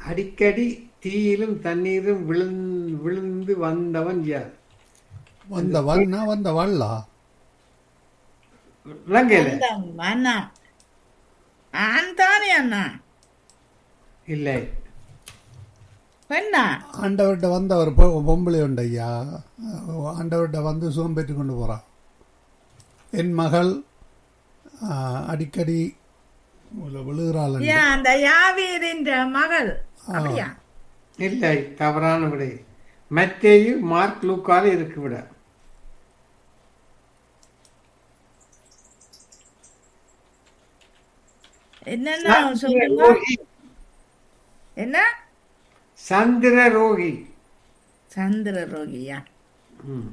அடிக்கடி தீயிலும் தண்ணீரும் விழுந்து விழுந்து வந்தவன் யார் வந்த வண்ணா வந்த வள்ளா விளங்கல அந்த அண்ணா ஆண் தானே அண்ணா இல்லை பெண்ணா ஆண்டவர்கிட்ட வந்த ஒரு பொ- பொம்பளை உண்டு ஐயா ஆண்டவர்கிட்ட வந்து சுகம் பெற்று கொண்டு போறான் என் மகள் ஆ, அடிக்கடி விழு- விழுகிறாள் என்று. ஏன் அந்த யாவீரின் மகள் அப்படியா இல்லை தவறான விடை மத்தேயு மார்க் லூக்கால இருக்கு விட என்னன்னா சொல்லுங்க ரோகி என்ன சந்திர ரோகி சந்திர ரோகியா ம்.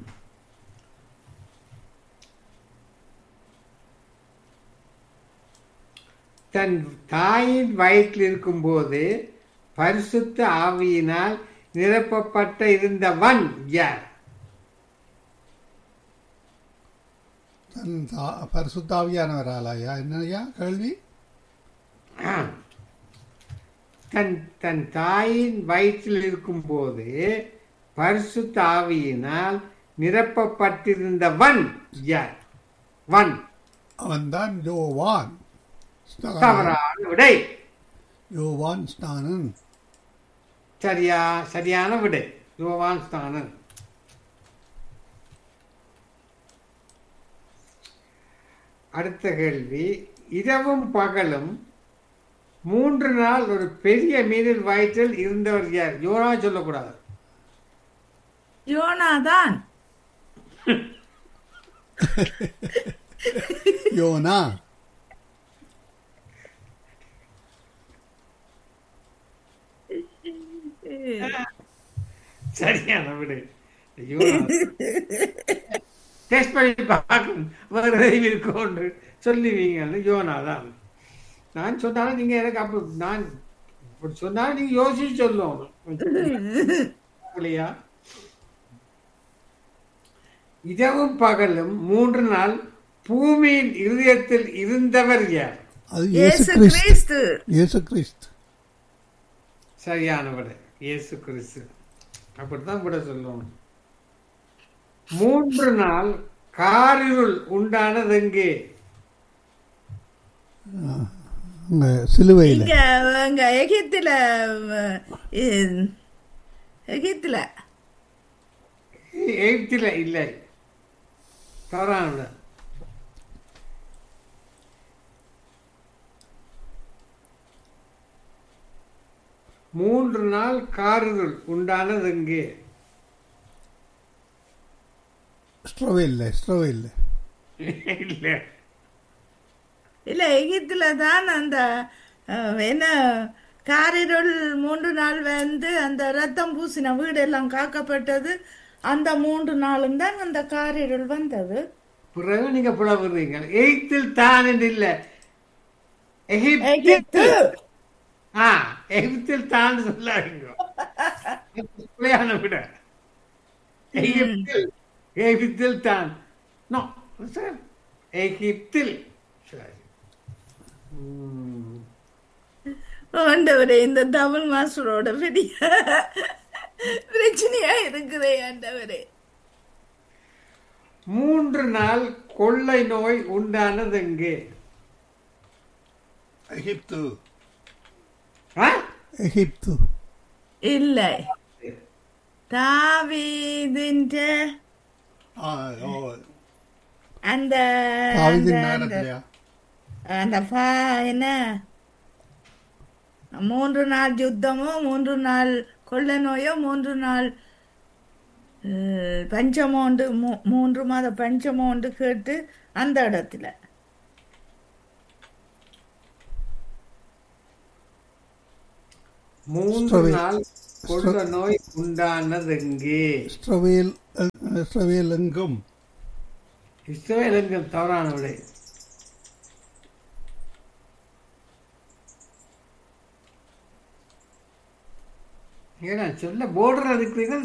தன் தாயின் வயிற்றில் இருக்கும்போது பரிசுத்த ஆவியினால் நிரப்பப்பட்ட இருந்தவன் யார் தன் தா- பரிசுத்தாவியானவர் ஐயா என்னய்யா கேள்வி ஆ. தன் தன் தாயின் வயிற்றில் இருக்கும்போது பரிசுத்த ஆவியினால் நிரப்பப்பட்டிருந்தவன் யார் வன் அவன்தான் யோவான் ஸ்நானன். தவறான விடை யோவான் ஸ்நானன் சரியா சரியான விடை யோவான் ஸ்தானன் அடுத்த கேள்வி இரவும் பகலும் மூன்று நாள் ஒரு பெரிய மீனில் வயிற்றில் இருந்தவர் யார் யோனா சொல்லக்கூடாது யோனாதான் யோனா சரியான விடை டெஸ்ட் பண்ணி பார்க்கணும் வேறு எதையும் இருக்கோன்று சொல்லுவீங்கன்னு யோனா தான் நான் சொன்னாலும் நீங்க எனக்கு அப்போ நான் இப்படி சொன்னாலும் நீங்க யோசிச்சு சொல்லணும் இல்லையா இரவும் பகலும் மூன்று நாள் பூமியின் இருதயத்தில் இருந்தவர் யார் அது இயேசு இயேசு கிறிஸ்து கிறிஸ்து இயேசு கிறிஸ்து சரியான விடை இயேசு கிறிஸ்து அப்படித்தான் விட சொல்லணும் மூன்று நாள் காரிருள் உண்டானது எங்கே அங்க சிலுவையில் இங்க அங்க எகிப்துல அஹ், இ- எகிப்துல எகிப்தில இல்லை தவறான விடை மூன்று நாள் காரிருள் உண்டானது எங்கே ஸ்ட்ரோவேல்ல ஸ்ட்ரோவேல்ல இல்லை இல்ல எகிப்துல தான் அந்த அஹ், என்ன காரிருள் மூன்று நாள் வந்து அந்த ரத்தம் பூசின வீடு எல்லாம் காக்கப்பட்டது அந்த மூன்று நாளும் தான் அந்த காரிருள் வந்தது பிறகு நீங்க புலவுறீங்க எகிப்தில் தான் என்று இல்லை எகிப்து எகிப்து ஆ எகிப்தில் தான் சொல்லாதீங்க பிள்ளையான விட எகிப்தில் எகிப்தில் தான் நோ சார் எகிப்தில் சரி ம். ஆண்டவரே இந்த தமிழ் மாஸ்டரோட பெரிய பிரச்சனையா இருக்குதே ஆண்டவரே மூன்று நாள் கொள்ளை நோய் உண்டானது எங்கே எகிப்து ஆ? எகிப்து இல்லை தாவீதின்ற ஆ, ஓ, அந்த தாவீதின் அந்த- அந்த- நேரத்திலயா அந்த பா- என்ன மூன்று நாள் யுத்தமோ மூன்று நாள் கொள்ள நோயோ மூன்று நாள் அஹ், பஞ்சமோண்டு மூ- மூன்று மாத பஞ்சமோண்டு கேட்டு அந்த இடத்துல மூன்று ஸ்ட்ரவே- நாள் கொள்ள நோய் உண்டானது எங்கே இஸ்ரவேல் இஸ்ரவேல் எங்கும் இஸ்ரவேல் எங்கும் தவறான விடை ஏன்னா சொல்ல போர்டர் இருக்கிறீர்கள்